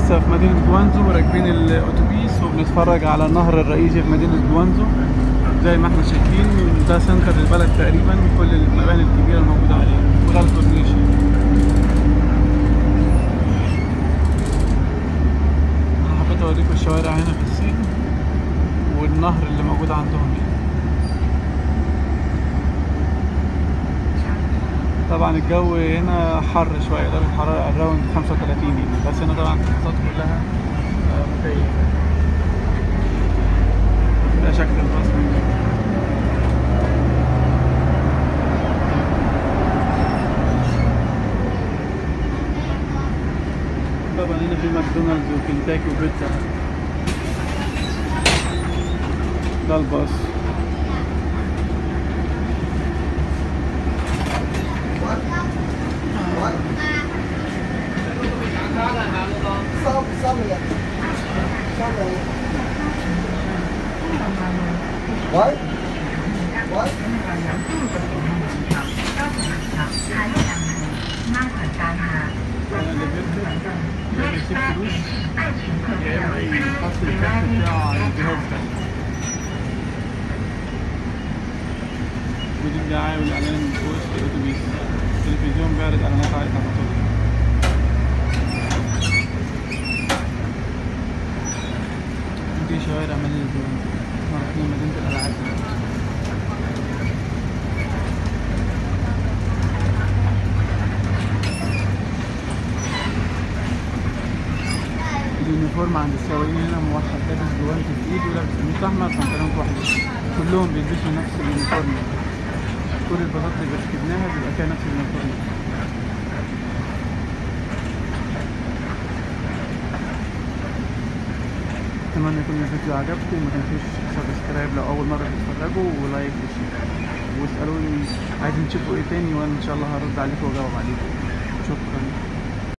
لسه في مدينة جوانزو وراكبين الأتوبيس وبنتفرج على النهر الرئيسي في مدينة جوانزو زي ما احنا شايفين ده سنتر البلد تقريبا كل المباني الكبيرة الموجودة عليه وده الكورنيش أنا حبيت أوريكم الشوارع هنا في الصين والنهر اللي موجود عندهم هنا طبعا الجو هنا حر شوية درجة الحرارة الراوند 35 يعني بس هنا طبعا التخطيطات كلها آه، مكيفة ده شكل الباص من جوه. طبعا هنا في ماكدونالدز وكنتاكي وبيتزا ده الباص xong xong rồi xong rồi What? What? اللي بيركب يا بيسيب فلوس يا اما يحط الكارت بتاعه على الجهاز ده ودي الدعاية والإعلان في وسط الأتوبيس التلفزيون بيعرض إعلانات على الخطوط دي شوارع مدينة جوانزو احنا رايحين مدينة الألعاب اليونيفورم عند السواقين هنا موحد لابس جوانتي في ايده ولابس قميص احمر بنطلون واحد كلهم بيلبسوا نفس اليونيفورم كل الباصات اللي ركبناها بيبقى فيها نفس اليونيفورم اتمنى يكون الفيديو عجبكم ما تنسوش سبسكرايب لو اول مره تتفرجوا ولايك وشير واسالوني عايزين تشوفوا ايه تاني وانا ان شاء الله هرد عليكم واجاوب عليكم شكرا